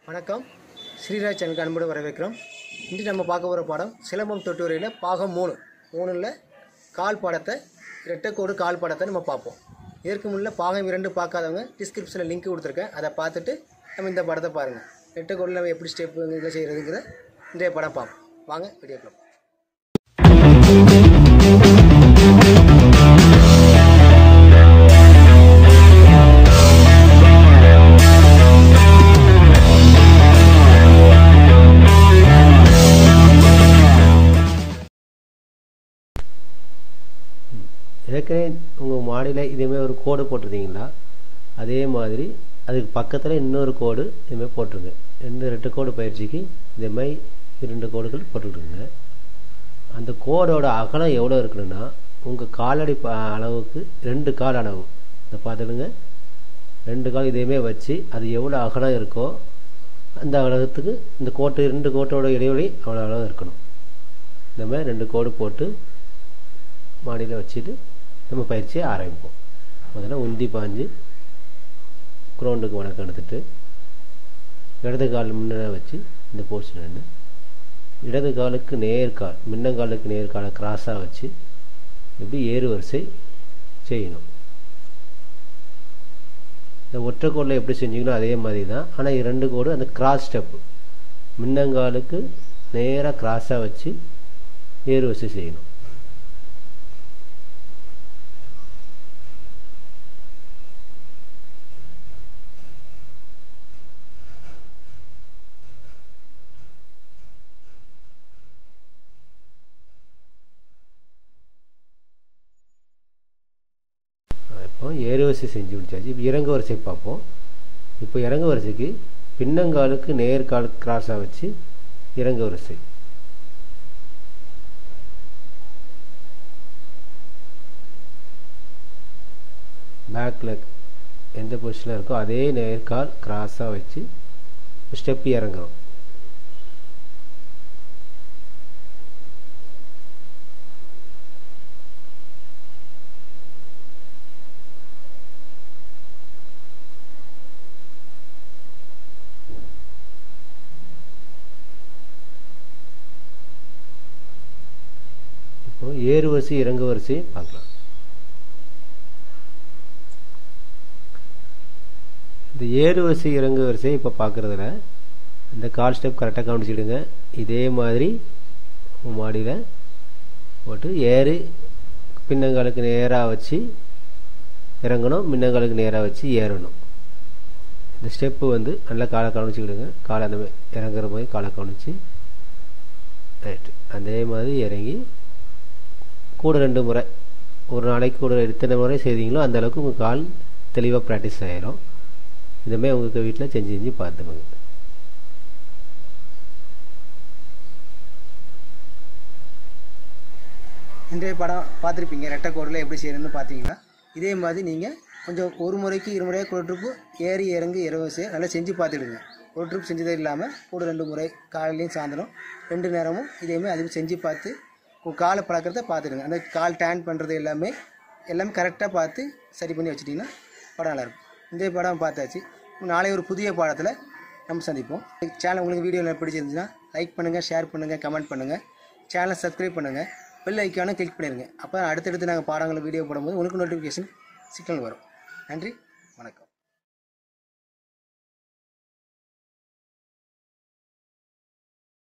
வணக்கம் ஸ்ரீராஜ் சேனலுக்கு அன்போடு வரவேற்கிறோம் இன்று நம்ம பார்க்க போகிற பாடம் சிலம்பம் தொட்டுரையில் பாகம் மூணு மூணில் கால் பாடத்தை ரெட்டைக்கோடு கால் பாடத்தை நம்ம பார்ப்போம் இதற்கு முன்னே பாகம் இரண்டு பார்க்காதவங்க டிஸ்கிரிப்ஷனில் லிங்க் கொடுத்துருக்கேன் அதை பார்த்துட்டு நம்ம இந்த படத்தை பாருங்கள் ரெட்டைக்கோடில் நம்ம எப்படி ஸ்டெப் இதில் செய்கிறதுங்கிற இன்றைய படம் பார்ப்போம் வாங்க வீடியோக்குள்ள ஏற்கனவே உங்கள் மாடியில் இதேமாதிரி ஒரு கோடு போட்டிருந்தீங்களா அதே மாதிரி அதுக்கு பக்கத்தில் இன்னொரு கோடு இதுமாதிரி போட்டிருங்க ரெண்டு ரெண்டு கோடு பயிற்சிக்கு இதேமாதிரி இரண்டு கோடுகள் போட்டுக்கிட்டுருங்க அந்த கோடோட அகலம் எவ்வளோ இருக்கணும்னா உங்கள் காலடி ப அளவுக்கு ரெண்டு கால் அளவு இதை பார்த்துடுங்க ரெண்டு கால் இதேமாரி வச்சு அது எவ்வளோ அகலம் இருக்கோ அந்த அகலத்துக்கு இந்த கோட்டு ரெண்டு கோட்டோட இடைவெளி அவ்வளோ அளவு இருக்கணும் இந்த மாதிரி ரெண்டு கோடு போட்டு மாடியில் வச்சுட்டு நம்ம பயிற்சியை ஆரம்பிப்போம் முதல்ல உந்தி பாஞ்சு குரௌண்டுக்கு வணக்கம் எடுத்துட்டு இடது கால் முன்னே வச்சு இந்த போர்ஷன் நின்று இடது காலுக்கு நேர்கால் முன்னங்காலுக்கு நேர்காலை கிராஸாக வச்சு இப்படி ஏறு வரிசை செய்யணும் இந்த ஒற்றை கோடில் எப்படி செஞ்சீங்களோ அதே மாதிரி தான் ஆனால் இரண்டு கோடு அந்த கிராஸ் ஸ்டெப்பு முன்னங்காலுக்கு நேராக கிராஸாக வச்சு ஏறு வரிசை செய்யணும் இப்போ ஏறு வரிசை செஞ்சு முடிச்சாச்சு இப்போ இறங்கு வரிசை பார்ப்போம் இப்போ இறங்கு வரிசைக்கு பின்னங்காலுக்கு நேர்கால் கிராஸாக வச்சு இறங்கு வரிசை பேக் லெக் எந்த பொசிஷனில் இருக்கோ அதே நேர்கால் கிராஸாக வச்சு ஸ்டெப் இறங்குறோம் இப்போ ஏறு வரிசை இறங்கு வரிசை பார்க்கலாம் இந்த ஏறு வரிசை இறங்கு வரிசை இப்போ பார்க்குறதுல இந்த கால் ஸ்டெப் கரெக்டாக கவனிச்சிடுங்க இதே மாதிரி மாடியில் போட்டு ஏறு பின்னங்காலுக்கு நேராக வச்சு இறங்கணும் முன்னங்காலுக்கு நேராக வச்சு ஏறணும் இந்த ஸ்டெப்பு வந்து நல்லா காலை கவனிச்சுக்கிடுங்க காலை அந்த மாதிரி இறங்குற மாதிரி காலை கவனிச்சு ரைட்டு அதே மாதிரி இறங்கி கூட ரெண்டு முறை ஒரு நாளைக்கு கூட எத்தனை முறை செய்தீங்களோ அந்த அளவுக்கு உங்கள் கால் தெளிவாக ப்ராக்டிஸ் ஆகிரும் இதுமாதிரி உங்களுக்கு வீட்டில் செஞ்சு செஞ்சு பார்த்துக்கோங்க இன்றைய படம் பார்த்துருப்பீங்க ரெட்டை கோடில் எப்படி செய்யணும்னு பார்த்தீங்கன்னா இதே மாதிரி நீங்கள் கொஞ்சம் ஒரு முறைக்கு இரு முறையாக ஒரு ட்ரிப்பு ஏறி இறங்கி இரவு நல்லா செஞ்சு பார்த்துடுங்க ஒரு ட்ரிப் செஞ்சதே இல்லாமல் கூட ரெண்டு முறை காலையிலையும் சாயந்தரம் ரெண்டு நேரமும் இதேமாதிரி அதுவும் செஞ்சு பார்த்து உங்கள் காலை பழக்கிறத பார்த்துடுங்க அந்த கால் டேன் பண்ணுறது எல்லாமே எல்லாமே கரெக்டாக பார்த்து சரி பண்ணி வச்சுட்டிங்கன்னா படம் நல்லாயிருக்கும் இந்த படம் பார்த்தாச்சு நாளை ஒரு புதிய பாடத்தில் நம்ம சந்திப்போம் சேனல் உங்களுக்கு வீடியோ பிடிச்சிருந்துச்சுன்னா லைக் பண்ணுங்கள் ஷேர் பண்ணுங்கள் கமெண்ட் பண்ணுங்கள் சேனலை சப்ஸ்கிரைப் பண்ணுங்கள் பெல் ஐக்கானை கிளிக் பண்ணிடுங்க அப்போ அடுத்தடுத்து நாங்கள் பாடங்களை வீடியோ போடும்போது உங்களுக்கு நோட்டிஃபிகேஷன் சிக்கல் வரும் நன்றி